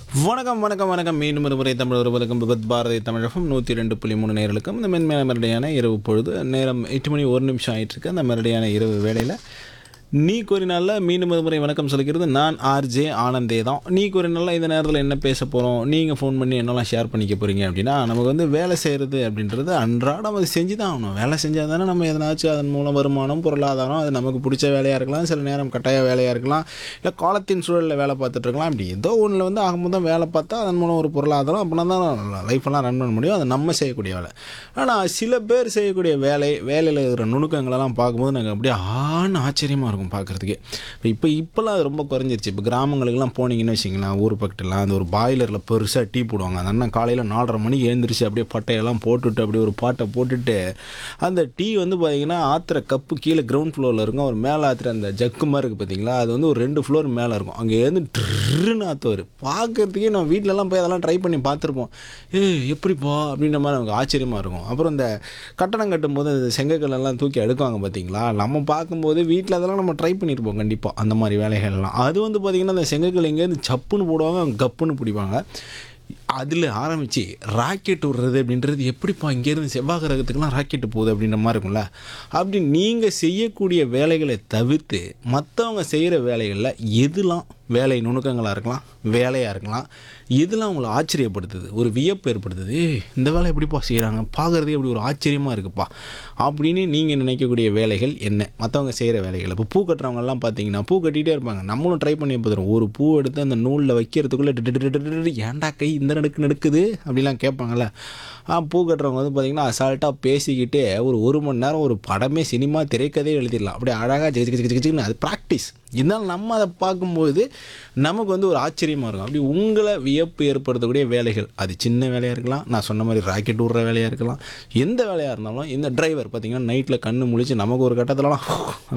வணக்கம் வணக்கம் வணக்கம் மீண்டும் ஒரு முறை தமிழ் ஒருவருக்கும் விபத் பாரதி தமிழகம் நூற்றி ரெண்டு புள்ளி மூணு நேர்களுக்கும் இந்த மென்மையான மறுபடியான இரவு பொழுது நேரம் எட்டு மணி ஒரு நிமிஷம் ஆயிட்டு இருக்கு அந்த மறுபடியான இரவு வேளையில் நீ கூறினால மீண்டும் ஒரு முறை வணக்கம் சொல்லிக்கிறது நான் ஆர்ஜே ஆனந்தே தான் நீ கூறினால இந்த நேரத்தில் என்ன பேச போகிறோம் நீங்கள் ஃபோன் பண்ணி என்னெல்லாம் ஷேர் பண்ணிக்க போகிறீங்க அப்படின்னா நமக்கு வந்து வேலை செய்கிறது அப்படின்றது அன்றாடம் அது செஞ்சு தான் ஆகணும் வேலை செஞ்சால் தானே நம்ம எதனாச்சும் அதன் மூலம் வருமானம் பொருளாதாரம் அது நமக்கு பிடிச்ச வேலையாக இருக்கலாம் சில நேரம் கட்டாய வேலையாக இருக்கலாம் இல்லை காலத்தின் சூழலில் வேலை பார்த்துட்டு இருக்கலாம் இப்படி ஏதோ ஒன்றில் வந்து ஆகும்போது தான் வேலை பார்த்தா அதன் மூலம் ஒரு பொருளாதாரம் அப்படின்னா தான் லைஃப்பெல்லாம் ரன் பண்ண முடியும் அது நம்ம செய்யக்கூடிய வேலை ஆனால் சில பேர் செய்யக்கூடிய வேலை வேலையில் இருக்கிற நுணுக்கங்களெல்லாம் பார்க்கும்போது நாங்கள் அப்படியே ஆன்னு ஆச்சரியமாக இருக்கும் பார்க்குறதுக்கு இப்போ இப்போ இப்போல்லாம் அது ரொம்ப குறைஞ்சிருச்சு இப்போ கிராமங்களுக்கெல்லாம் போனீங்கன்னு வச்சிங்களேன் ஊர் பக்கத்துலாம் அந்த ஒரு பாய்லரில் பெருசாக டீ போடுவாங்க அந்த அண்ணன் காலையில் நாலரை மணிக்கு எழுந்திரிச்சு அப்படியே பட்டையெல்லாம் போட்டுட்டு அப்படியே ஒரு பாட்டை போட்டுட்டு அந்த டீ வந்து பார்த்தீங்கன்னா ஆற்றுற கப்பு கீழே கிரவுண்ட் ஃப்ளோரில் இருக்கும் ஒரு மேலே ஆற்றுற அந்த ஜக்கு மாதிரி இருக்குது பார்த்தீங்களா அது வந்து ஒரு ரெண்டு ஃப்ளோர் மேலே இருக்கும் அங்கே இருந்து ட்ருன்னு ஆற்றுவார் பார்க்குறதுக்கே நம்ம வீட்டிலலாம் போய் அதெல்லாம் ட்ரை பண்ணி பார்த்துருப்போம் ஏ எப்படிப்பா அப்படின்ற மாதிரி நமக்கு ஆச்சரியமாக இருக்கும் அப்புறம் இந்த கட்டணம் கட்டும்போது அந்த செங்கக்கல் எல்லாம் தூக்கி அடுக்குவாங்க பார்த்தீங்களா நம்ம பார்க்கும்போது வீட்டில் அதெல்லாம் நம்ம ட்ரை பண்ணியிருப்போம் கண்டிப்பாக அந்த மாதிரி வேலைகள்லாம் அது வந்து பார்த்திங்கன்னா அந்த செங்கக்கல் எங்கேருந்து சப்புன்னு போடுவாங்க கப்புன்னு பிடிப்பாங்க அதில் ஆரம்பித்து ராக்கெட் விடுறது அப்படின்றது எப்படிப்பா இங்கேருந்து செவ்வாய் கிரகத்துக்குலாம் ராக்கெட்டு போகுது அப்படின்ற மாதிரி இருக்கும்ல அப்படி நீங்கள் செய்யக்கூடிய வேலைகளை தவிர்த்து மற்றவங்க செய்கிற வேலைகளில் எதுலாம் வேலை நுணுக்கங்களாக இருக்கலாம் வேலையாக இருக்கலாம் எதுலாம் உங்களை ஆச்சரியப்படுத்துது ஒரு வியப்பு ஏற்படுத்துது "ஏய், இந்த வேலை எப்படிப்பா செய்கிறாங்க பார்க்குறதே அப்படி ஒரு ஆச்சரியமாக இருக்குப்பா அப்படின்னு நீங்கள் நினைக்கக்கூடிய வேலைகள் என்ன மற்றவங்க செய்கிற வேலைகள் இப்போ பூ கட்டுறவங்கலாம் பார்த்தீங்கன்னா பூ கட்டிகிட்டே இருப்பாங்க நம்மளும் ட்ரை பண்ணி பார்த்துருவோம் ஒரு பூ எடுத்து அந்த நூலில் வைக்கிறதுக்குள்ளே டிட்டு டிட்டு டிட்டு டிட்டு ஏன்டா கை இந்த நடுக்கு நடுக்குது அப்படிலாம் கேட்பாங்கல்ல ஆ பூ கட்டுறவங்க வந்து பார்த்திங்கன்னா அசால்ட்டாக பேசிக்கிட்டே ஒரு ஒரு மணி நேரம் ஒரு படமே சினிமா திரைக்கதையே எழுதிடலாம் அப்படியே அழகாக ஜெக ஜெக ஜெக ஜெகன்னு அது ப்ராக்டிஸ் இருந்தாலும் நம்ம அதை பார்க்கும்போது நமக்கு வந்து ஒரு ஆச்சரியமாக இருக்கும் அப்படி உங்களை வியப்பு ஏற்படுத்தக்கூடிய வேலைகள் அது சின்ன வேலையாக இருக்கலாம் நான் சொன்ன மாதிரி ராக்கெட் விடுற வேலையாக இருக்கலாம் எந்த வேலையாக இருந்தாலும் இந்த டிரைவர் பார்த்திங்கன்னா நைட்டில் கண்ணு முழிச்சு நமக்கு ஒரு கட்டத்துலலாம்